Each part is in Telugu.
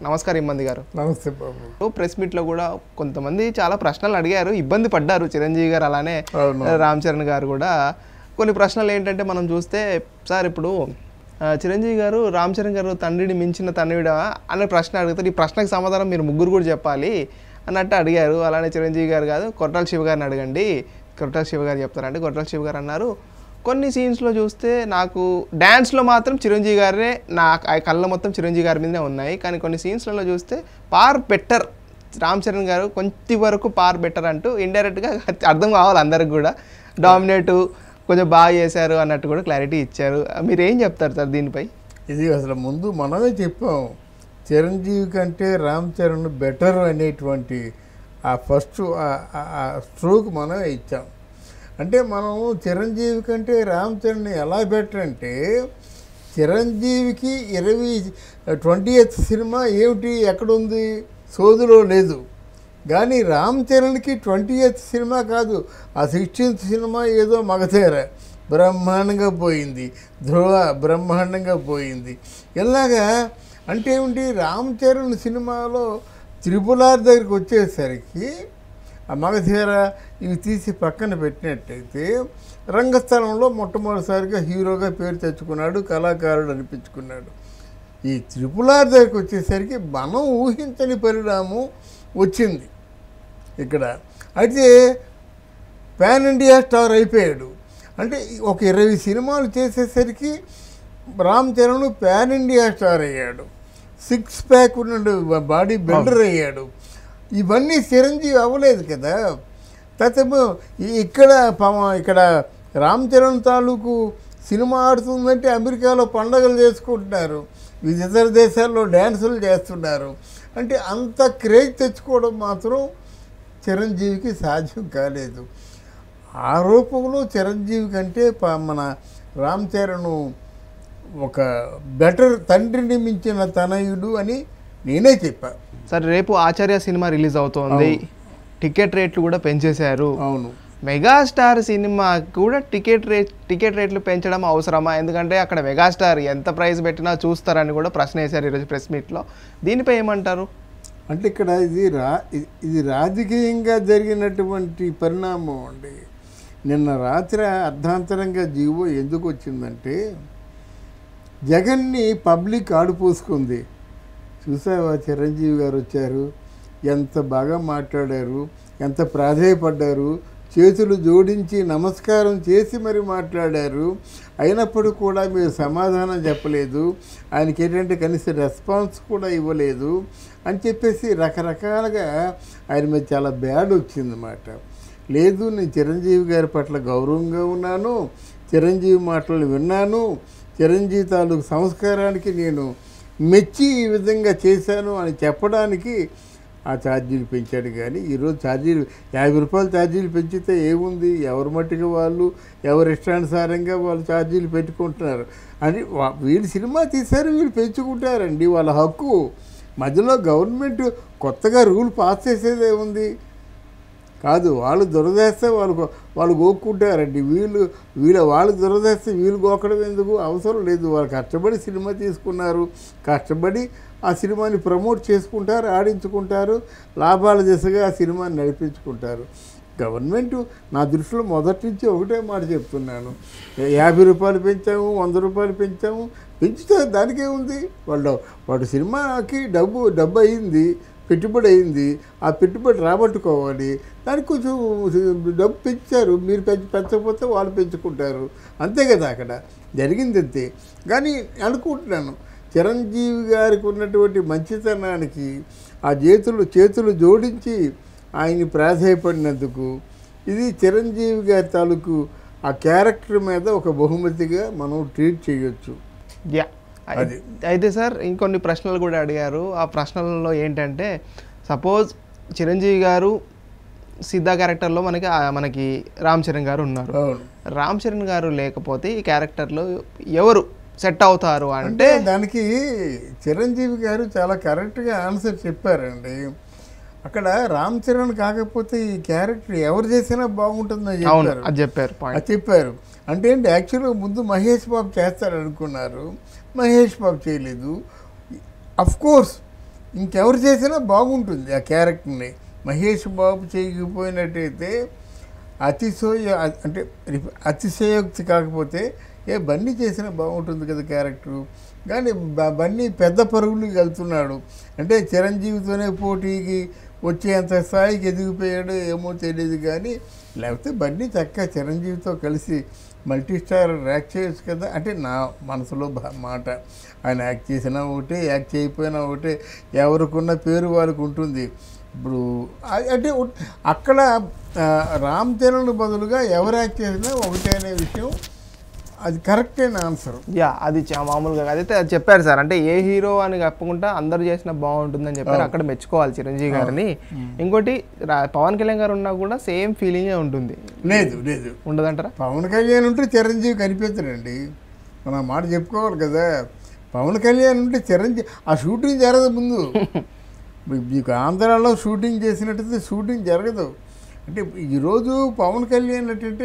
నమస్కారం ఇమ్మంది గారు నమస్తే బాబు ప్రెస్ మీట్లో కూడా కొంతమంది చాలా ప్రశ్నలు అడిగారు ఇబ్బంది పడ్డారు చిరంజీవి గారు అలానే అవును. రామ్ చరణ్ గారు కూడా కొన్ని ప్రశ్నలు ఏంటంటే మనం చూస్తే సార్ ఇప్పుడు ఆ, చిరంజీవి గారు రామ్ చరణ్ గారు తండ్రిని మించిన తండ్రిడా అనే ప్రశ్న అడుగుతారు ఈ ప్రశ్నకు సమాధానం మీరు ముగ్గురు కూడా చెప్పాలి అన్నట్టు అడిగారు అలానే చిరంజీవి గారు కాదు కొట్టాల శివ గారిని అడగండి కొట్టాల శివ గారు చెప్తారంటే కొట్టాల శివ గారు అన్నారు కొన్ని సీన్స్లో చూస్తే నాకు డ్యాన్స్లో మాత్రం చిరంజీవి గారే నా ఆ కళ్ళ మొత్తం చిరంజీవి గారి మీదనే ఉన్నాయి కానీ కొన్ని సీన్స్లలో చూస్తే పార్ బెటర్ రామ్ చరణ్ గారు కొంత వరకు పార్ బెటర్ అంటూ ఇండైరెక్ట్గా అర్థం కావాలి అందరికి కూడా డామినేట్ కొంచెం బాగా చేశారు అన్నట్టు కూడా క్లారిటీ ఇచ్చారు మీరు ఏం చెప్తారు సార్ దీనిపై ఇది అసలు ముందు మనమే చెప్పాం చిరంజీవి కంటే రామ్ చరణ్ బెటర్ అనేటువంటి ఆ ఫస్ట్ ఆ స్ట్రోక్ మనమే ఇచ్చాం అంటే మనం చిరంజీవి కంటే రామ్ చరణ్ ఎలా బెటర్ అంటే చిరంజీవికి ఇరవై ట్వంటీ ఎయిత్ సినిమా ఏమిటి ఎక్కడుంది సోదులో లేదు కానీ రామ్ చరణ్కి ట్వంటీ ఎయిత్ సినిమా కాదు ఆ సిక్స్టీన్త్ సినిమా ఏదో మగతేర బ్రహ్మాండంగా పోయింది ధ్రువ బ్రహ్మాండంగా పోయింది ఇలాగా అంటే ఏమిటి రామ్ చరణ్ సినిమాలో త్రిపుల్ ఆర్ దగ్గరికి వచ్చేసరికి ఆ మగధీర ఇవి తీసి పక్కన పెట్టినట్టయితే రంగస్థలంలో మొట్టమొదటిసారిగా హీరోగా పేరు తెచ్చుకున్నాడు కళాకారుడు అనిపించుకున్నాడు ఈ త్రిపుల్ ఆర్ దగ్గరికి వచ్చేసరికి మనం ఊహించని పరిణామం వచ్చింది ఇక్కడ అయితే పాన్ ఇండియా స్టార్ అయిపోయాడు అంటే ఒక ఇరవై సినిమాలు చేసేసరికి Ram Charan pan India star అయ్యాడు సిక్స్ ప్యాక్ ఉన్న బాడీ బిల్డర్ అయ్యాడు ఇవన్నీ చిరంజీవి అవ్వలేదు కదా తతము ఇక్కడ పమ- ఇక్కడ రామ్ చరణ్ తాలూకు సినిమా ఆడుతుందంటే అమెరికాలో పండగలు చేసుకుంటున్నారు ఇతర దేశాల్లో డ్యాన్సులు చేస్తున్నారు అంటే అంత క్రేజ్ తెచ్చుకోవడం మాత్రం చిరంజీవికి సాధ్యం కాలేదు ఆ రూపంలో చిరంజీవి కంటే ప- మన రామ్ చరణ్ ఒక బెటర్ తండ్రిని మించిన తనయుడు అని నేనే చెప్పా సార్ రేపు ఆచార్య సినిమా రిలీజ్ అవుతోంది టికెట్ రేట్లు కూడా పెంచేశారు అవును మెగాస్టార్ సినిమా కూడా టికెట్ రేట్ టికెట్ రేట్లు పెంచడం అవసరమా ఎందుకంటే అక్కడ మెగాస్టార్ ఎంత ప్రైస్ పెట్టినా చూస్తారని కూడా ప్రశ్న వేశారు ఈరోజు ప్రెస్ మీట్లో దీనిపై ఏమంటారు అంటే ఇక్కడ ఇది రా ఇది- ఇది రాజకీయంగా జరిగినటువంటి పరిణామం అండి నిన్న రాత్రి అర్ధాంతరంగా జీవో ఎందుకు వచ్చిందంటే జగన్ని పబ్లిక్ ఆడిపోసుకుంది చూసావా చిరంజీవి గారు వచ్చారు ఎంత బాగా మాట్లాడారు ఎంత ప్రాధేయపడ్డారు చేతులు జోడించి నమస్కారం చేసి మరి మాట్లాడారు అయినప్పుడు కూడా మీరు సమాధానం చెప్పలేదు ఆయనకి ఏంటంటే కనీస రెస్పాన్స్ కూడా ఇవ్వలేదు అని చెప్పేసి రకరకాలుగా ఆయన మీద చాలా బ్యాడ్ వచ్చిందన్నమాట లేదు నేను చిరంజీవి గారి పట్ల గౌరవంగా ఉన్నాను చిరంజీవి మాటలు విన్నాను చిరంజీవి తాలూకు సంస్కారానికి నేను మెచ్చి ఈ విధంగా చేశాను అని చెప్పడానికి ఆ ఛార్జీలు పెంచాడు కానీ ఈరోజు ఛార్జీలు యాభై రూపాయలు ఛార్జీలు పెంచితే ఏముంది ఎవరి మట్టికి వాళ్ళు ఎవరి ఇష్టానుసారంగా వాళ్ళు ఛార్జీలు పెట్టుకుంటున్నారు అని వా- వీళ్ళు సినిమా తీశారు వీళ్ళు పెంచుకుంటారండి వాళ్ళ హక్కు మధ్యలో గవర్నమెంట్ కొత్తగా రూల్ పాస్ చేసేది ఏముంది కాదు వాళ్ళు దురదేస్తే వాళ్ళు గో- వాళ్ళు గోక్కుంటారండి వీళ్ళు వీళ్ళ వాళ్ళు దురదేస్తే వీళ్ళు గోకడం ఎందుకు అవసరం లేదు వాళ్ళు కష్టపడి సినిమా తీసుకున్నారు కష్టపడి ఆ సినిమాని ప్రమోట్ చేసుకుంటారు ఆడించుకుంటారు లాభాల దిశగా ఆ సినిమాని నడిపించుకుంటారు గవర్నమెంట్ నా దృష్టిలో మొదటి నుంచి ఒకటే మాట చెప్తున్నాను యాభై రూపాయలు పెంచాము వంద రూపాయలు పెంచాము పెంచితే దానికే ఉంది వాళ్ళు వాడు సినిమాకి డబ్బు డబ్బు అయింది పెట్టుబడి అయింది ఆ పెట్టుబడి రాబట్టుకోవాలి దానికి కొంచెం డబ్బు పెంచారు మీరు పెంచి పెంచకపోతే వాళ్ళు పెంచుకుంటారు అంతే కదా అక్కడ జరిగింది అంతే కానీ అనుకుంటున్నాను చిరంజీవి గారికి ఉన్నటువంటి మంచితనానికి ఆ చేతులు చేతులు జోడించి ఆయన్ని ప్రాధాయపడినందుకు ఇది చిరంజీవి గారి తాలూకు ఆ క్యారెక్టర్ మీద ఒక బహుమతిగా మనం ట్రీట్ చేయొచ్చు యా అది. అయితే సార్ ఇంకొన్ని ప్రశ్నలు కూడా అడిగారు ఆ ప్రశ్నలలో ఏంటంటే సపోజ్ చిరంజీవి గారు సిద్ధా క్యారెక్టర్లో మనకి ఆ- మనకి రామ్ చరణ్ గారు ఉన్నారు అవును రామ్ చరణ్ గారు లేకపోతే ఈ క్యారెక్టర్లో ఎవరు సెట్ అవుతారు అంటే అంటే దానికి చిరంజీవి గారు చాలా కరెక్ట్గా ఆన్సర్ చెప్పారండి అక్కడ రామ్ చరణ్ కాకపోతే ఈ క్యారెక్టర్ ఎవరు చేసినా బాగుంటుందని అవును చెప్పారు అది చెప్పారు పాయింట్ అది చెప్పారు అంటే ఏంటి యాక్చువల్గా ముందు మహేష్ బాబు చేస్తాడు అనుకున్నారు మహేష్ బాబు చేయలేదు అఫ్ కోర్స్ ఇంకెవరు చేసినా బాగుంటుంది ఆ క్యారెక్టర్ని మహేష్ బాబు చేయకపోయినట్టయితే అతిశయ అంటే రిప- అతిశయోక్తి కాకపోతే ఏ బన్నీ చేసినా బాగుంటుంది కదా క్యారెక్టరు కానీ బ- బన్నీ పెద్ద పరుగులకు వెళ్తున్నాడు అంటే చిరంజీవితోనే పోటీకి వచ్చేంత స్థాయికి ఎదిగిపోయాడు ఏమో తెలియదు కానీ లేకపోతే బన్నీ చక్కగా చిరంజీవితో కలిసి మల్టీ స్టార్ యాక్ట్ చేయొచ్చు కదా అంటే నా మనసులో భా- మాట ఆయన యాక్ట్ చేసినా ఒకటే యాక్ట్ చేయకపోయినా ఒకటే ఎవరికున్న పేరు వారికి ఉంటుంది ఇప్పుడు ఆ- అంటే ఉట్- అక్కడ ఆ, రామ్ చరణ్ బదులుగా ఎవరు యాక్ట్ చేసినా ఒకటే అనే విషయం అది కరెక్ట్ అయిన ఆన్సర్ యా అది చా- మామూలుగా అదైతే అది చెప్పారు సార్ అంటే ఏ హీరో అని చెప్పకుండా అందరు చేసినా బాగుంటుందని చెప్పారు అక్కడ మెచ్చుకోవాలి చిరంజీవి గారిని ఇంకోటి రా- పవన్ కళ్యాణ్ గారు ఉన్నా కూడా సేమ్ ఫీలింగే ఉంటుంది లేదు లేదు ఉండదంటారా పవన్ కళ్యాణ్ ఉంటే చిరంజీవి కనిపించడండి మనం ఆ మాట చెప్పుకోవాలి కదా పవన్ కళ్యాణ్ ఉంటే చిరంజీవి ఆ షూటింగ్ జరగదు ముందు మీ- మీకు ఆంధ్రాలో షూటింగ్ చేసినట్టయితే షూటింగ్ జరగదు అంటే ఈరోజు పవన్ కళ్యాణ్ ఏంటంటే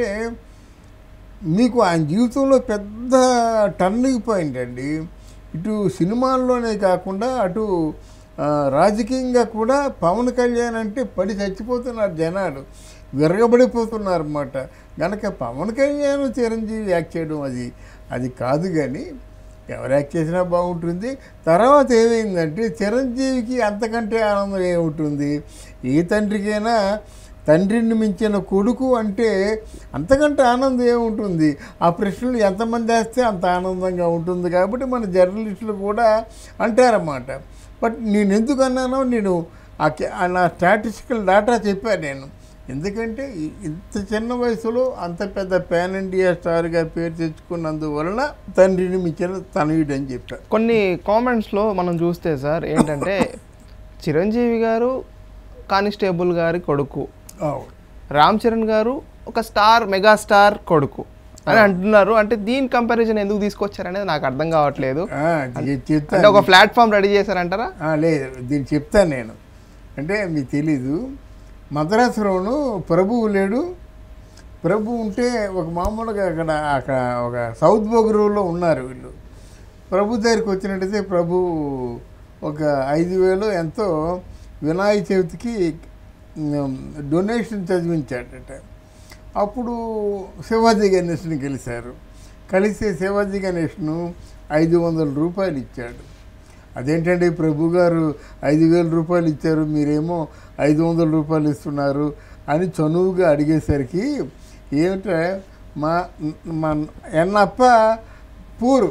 మీకు ఆయన జీవితంలో పెద్ద టర్నింగ్ పాయింట్ అండి ఇటు సినిమాల్లోనే కాకుండా అటు ఆ, రాజకీయంగా కూడా పవన్ కళ్యాణ్ అంటే పడి చచ్చిపోతున్నారు జనాలు విరగబడిపోతున్నారు అన్నమాట కనుక పవన్ కళ్యాణ్ చిరంజీవి యాక్ట్ చేయడం అది అది కాదు కానీ ఎవరు యాక్ట్ చేసినా బాగుంటుంది తర్వాత ఏమైందంటే చిరంజీవికి అంతకంటే ఆనందం ఏముంటుంది ఏ తండ్రికైనా తండ్రిని మించిన కొడుకు అంటే అంతకంటే ఆనందం ఏముంటుంది ఆ ప్రశ్నలు ఎంతమంది వేస్తే అంత ఆనందంగా ఉంటుంది కాబట్టి మన జర్నలిస్టులు కూడా అంటారన్నమాట బట్ నేను ఎందుకు అన్నానో నేను ఆ కే- ఆ నా స్టాటిస్టికల్ డేటా చెప్పాను నేను ఎందుకంటే ఈ- ఇంత చిన్న వయసులో అంత పెద్ద పాన్ ఇండియా స్టార్గా పేరు తెచ్చుకున్నందువలన తండ్రిని మించిన తనయుడు అని చెప్పాను కొన్ని కామెంట్స్లో మనం చూస్తే సార్ ఏంటంటే చిరంజీవి గారు కానిస్టేబుల్ గారి కొడుకు రామ్ చరణ్ గారు ఒక స్టార్ మెగా స్టార్ కొడుకు అని అంటున్నారు అంటే దీని కంపారిజన్ ఎందుకు తీసుకొచ్చారనేది నాకు అర్థం కావట్లేదు ఆ, చె- చెప్తాను అంటే ఒక ప్లాట్ఫామ్ రెడీ చేశారంటారా ఆ, లేదు దీన్ని చెప్తాను నేను అంటే మీకు తెలీదు మద్రాసులోను ప్రభువు లేడు ప్రభు ఉంటే ఒక మామూలుగా అక్కడ అక్కడ ఒక సౌత్ బొగరూలో ఉన్నారు వీళ్ళు ప్రభు దగ్గరికి వచ్చినట్టయితే ప్రభు ఒక ఐదు వేలు ఎంతో వినాయక చవితికి ఉమ్, డొనేషన్ చదివించాడట అప్పుడు శివాజీ గణేష్ని కలిశారు కలిసి శివాజీ గణేష్ను ఐదు వందల రూపాయలు ఇచ్చాడు అదేంటండి ప్రభు గారు ఐదు వేల రూపాయలు ఇచ్చారు మీరేమో ఐదు వందల రూపాయలు ఇస్తున్నారు అని చనువుగా అడిగేసరికి ఏమిటంటే మా మా ఎన్నప్ప పూరు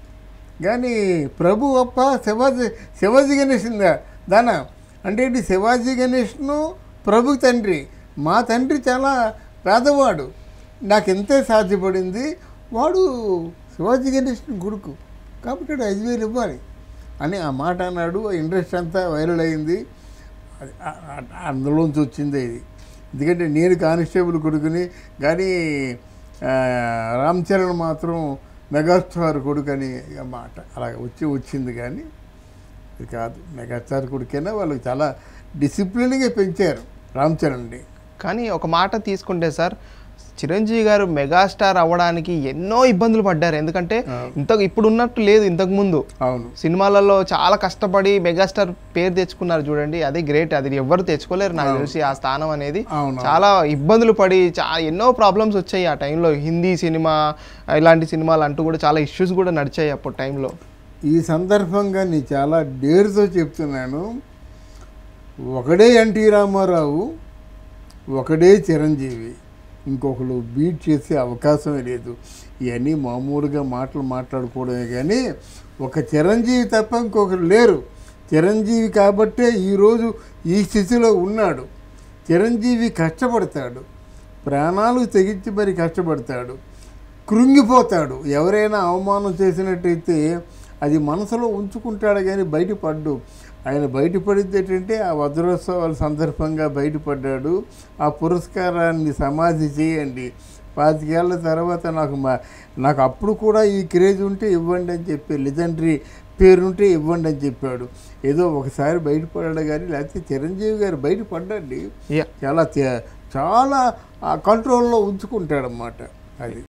కానీ ప్రభు అప్ప శివాజీ శివాజీ గణేష్ దానా అంటే ఏంటి శివాజీ గణేష్ను ప్రభు తండ్రి మా తండ్రి చాలా పేదవాడు నాకు ఎంతే సాధ్యపడింది వాడు శివాజీ గణేష్ కొడుకు కాబట్టి వాడు ఐదు వేలు ఇవ్వాలి అని ఆ మాట అన్నాడు ఆ ఇండస్ట్రీ అంతా వైరల్ అయింది అది ఆ- ఆ- అందులోంచి వచ్చిందే ఇది ఎందుకంటే నేను కానిస్టేబుల్ కొడుకుని కానీ ఆ, రామ్ చరణ్ మాత్రం మెగాస్టార్ కొడుకు అని ఆ మాట అలా వచ్చి వచ్చింది కానీ ఇది కాదు మెగాస్టార్ కొడుకైనా వాళ్ళు చాలా డిసిప్లిన్గా పెంచారు రామ్ చరణ్ని కానీ ఒక మాట తీసుకుంటే సార్ చిరంజీవి గారు మెగాస్టార్ అవ్వడానికి ఎన్నో ఇబ్బందులు పడ్డారు ఎందుకంటే ఇంత ఇప్పుడు ఉన్నట్టు లేదు ఇంతకు ముందు అవును సినిమాలలో చాలా కష్టపడి మెగాస్టార్ పేరు తెచ్చుకున్నారు చూడండి అది గ్రేట్ అది ఎవ్వరు తెచ్చుకోలేరు నాకు తెలిసి ఆ స్థానం అనేది అవును చాలా ఇబ్బందులు పడి చా ఎన్నో ప్రాబ్లమ్స్ వచ్చాయి ఆ టైంలో హిందీ సినిమా ఇలాంటి సినిమాలు అంటూ కూడా చాలా ఇష్యూస్ కూడా నడిచాయి అప్పుడు టైంలో ఈ సందర్భంగా నేను చాలా డేర్తో చెప్తున్నాను ఒకడే ఎన్టీ రామారావు ఒకడే చిరంజీవి ఇంకొకరు బీట్ చేసే అవకాశమే లేదు ఇవన్నీ మామూలుగా మాటలు మాట్లాడుకోవడమే కానీ ఒక చిరంజీవి తప్ప ఇంకొకరు లేరు చిరంజీవి కాబట్టే ఈరోజు ఈ స్థితిలో ఉన్నాడు చిరంజీవి కష్టపడతాడు ప్రాణాలు తెగించి మరి కష్టపడతాడు కృంగిపోతాడు ఎవరైనా అవమానం చేసినట్టయితే అది మనసులో ఉంచుకుంటాడు కానీ బయటపడ్డు ఆయన బయటపడింది ఏంటంటే ఆ వజ్రోత్సవాల సందర్భంగా బయటపడ్డాడు ఆ పురస్కారాన్ని సమాధి చేయండి పాతికేళ్ల తర్వాత నాకు మా నాకు అప్పుడు కూడా ఈ క్రేజ్ ఉంటే ఇవ్వండి అని చెప్పి లెజెండరీ పేరుంటే ఇవ్వండి అని చెప్పాడు ఏదో ఒకసారి బయటపడ్డాడు కానీ లేకపోతే చిరంజీవి గారు బయటపడ్డండి యా చాలా తే- చాలా ఆ కంట్రోల్లో ఉంచుకుంటాడన్నమాట అది